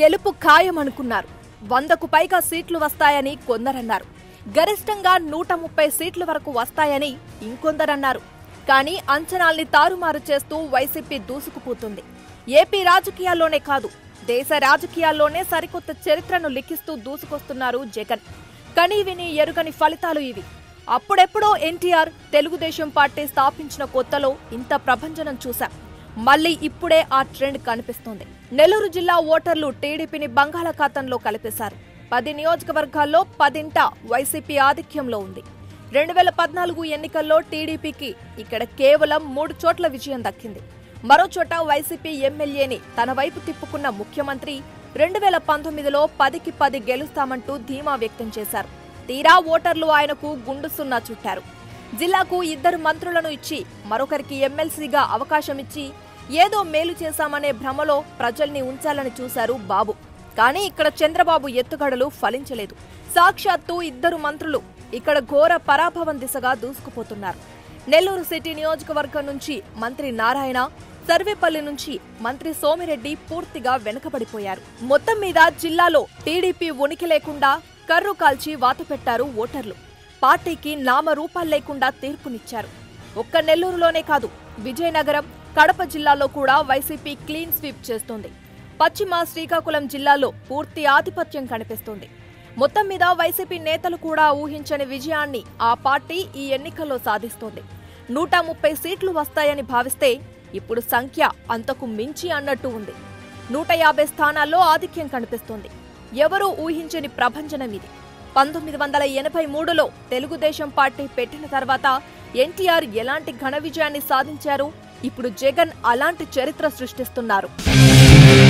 గెలుపు ఖాయమనుకున్నారు వందకు పైగా సీట్లు వస్తాయని కొందరన్నారు గరిష్టంగా నూట ముప్పై సీట్ల వరకు వస్తాయని ఇంకొందరన్నారు కానీ అంచనాల్ని తారుమారు చేస్తూ వైసీపీ దూసుకుపోతుంది ఏపీ రాజకీయాల్లోనే కాదు దేశ రాజకీయాల్లోనే సరికొత్త చరిత్రను లిఖిస్తూ దూసుకొస్తున్నారు జగన్ కనీ విని ఎరుగని ఫలితాలు ఇవి అప్పుడెప్పుడో ఎన్టీఆర్ తెలుగుదేశం పార్టీ స్థాపించిన కొత్తలో ఇంత ప్రభంజనం చూశాం మళ్ళీ ఇప్పుడే ఆ ట్రెండ్ కనిపిస్తోంది నెల్లూరు జిల్లా ఓటర్లు టీడీపీని బంగాళాఖాతంలో కలిపేశారు పది నియోజకవర్గాల్లో పదింట వైసీపీ ఆధిక్యంలో ఉంది రెండు వేల పద్నాలుగు ఎన్నికల్లో టీడీపీకి ఇక్కడ కేవలం మూడు చోట్ల విజయం దక్కింది మరో చోట వైసీపీ ఎమ్మెల్యేని తన వైపు తిప్పుకున్న ముఖ్యమంత్రి రెండు వేల పంతొమ్మిదిలో పదికి పది గెలుస్తామంటూ ధీమా వ్యక్తం చేశారు తీరా ఓటర్లు ఆయనకు గుండు సున్నా చుట్టారు జిల్లాకు ఇద్దరు మంత్రులను ఇచ్చి మరొకరికి ఎమ్మెల్సీగా అవకాశం ఇచ్చి ఏదో మేలు చేశామనే భ్రమలో ప్రజల్ని ఉంచాలని చూశారు బాబు కానీ ఇక్కడ చంద్రబాబు ఎత్తుగడలు ఫలించలేదు సాక్షాత్తు ఇద్దరు మంత్రులు ఇక్కడ ఘోర పరాభవం దిశగా దూసుకుపోతున్నారు నెల్లూరు సిటీ నియోజకవర్గం నుంచి మంత్రి నారాయణ సర్వేపల్లి నుంచి మంత్రి సోమిరెడ్డి పూర్తిగా వెనుకబడిపోయారు మొత్తం మీద జిల్లాలో టీడీపీ ఉనికి లేకుండా కర్రు కాల్చి వాత పెట్టారు ఓటర్లు పార్టీకి నామరూపాలు లేకుండా తీర్పునిచ్చారు ఒక్క నెల్లూరులోనే కాదు విజయనగరం కడప జిల్లాలో కూడా వైసీపీ క్లీన్ స్వీప్ చేస్తోంది పశ్చిమ శ్రీకాకుళం జిల్లాలో పూర్తి ఆధిపత్యం కనిపిస్తోంది మొత్తం మీద వైసీపీ నేతలు కూడా ఊహించని విజయాన్ని ఆ పార్టీ ఈ ఎన్నికల్లో సాధిస్తోంది నూట ముప్పై సీట్లు వస్తాయని భావిస్తే ఇప్పుడు సంఖ్య అంతకు మించి అన్నట్టు ఉంది నూట యాభై స్థానాల్లో ఆధిక్యం కనిపిస్తోంది ఎవరూ ఊహించని ప్రభంజనం ఇది పంతొమ్మిది వందల ఎనభై మూడులో తెలుగుదేశం పార్టీ పెట్టిన తర్వాత ఎన్టీఆర్ ఎలాంటి ఘన విజయాన్ని సాధించారు ఇప్పుడు జగన్ అలాంటి చరిత్ర సృష్టిస్తున్నారు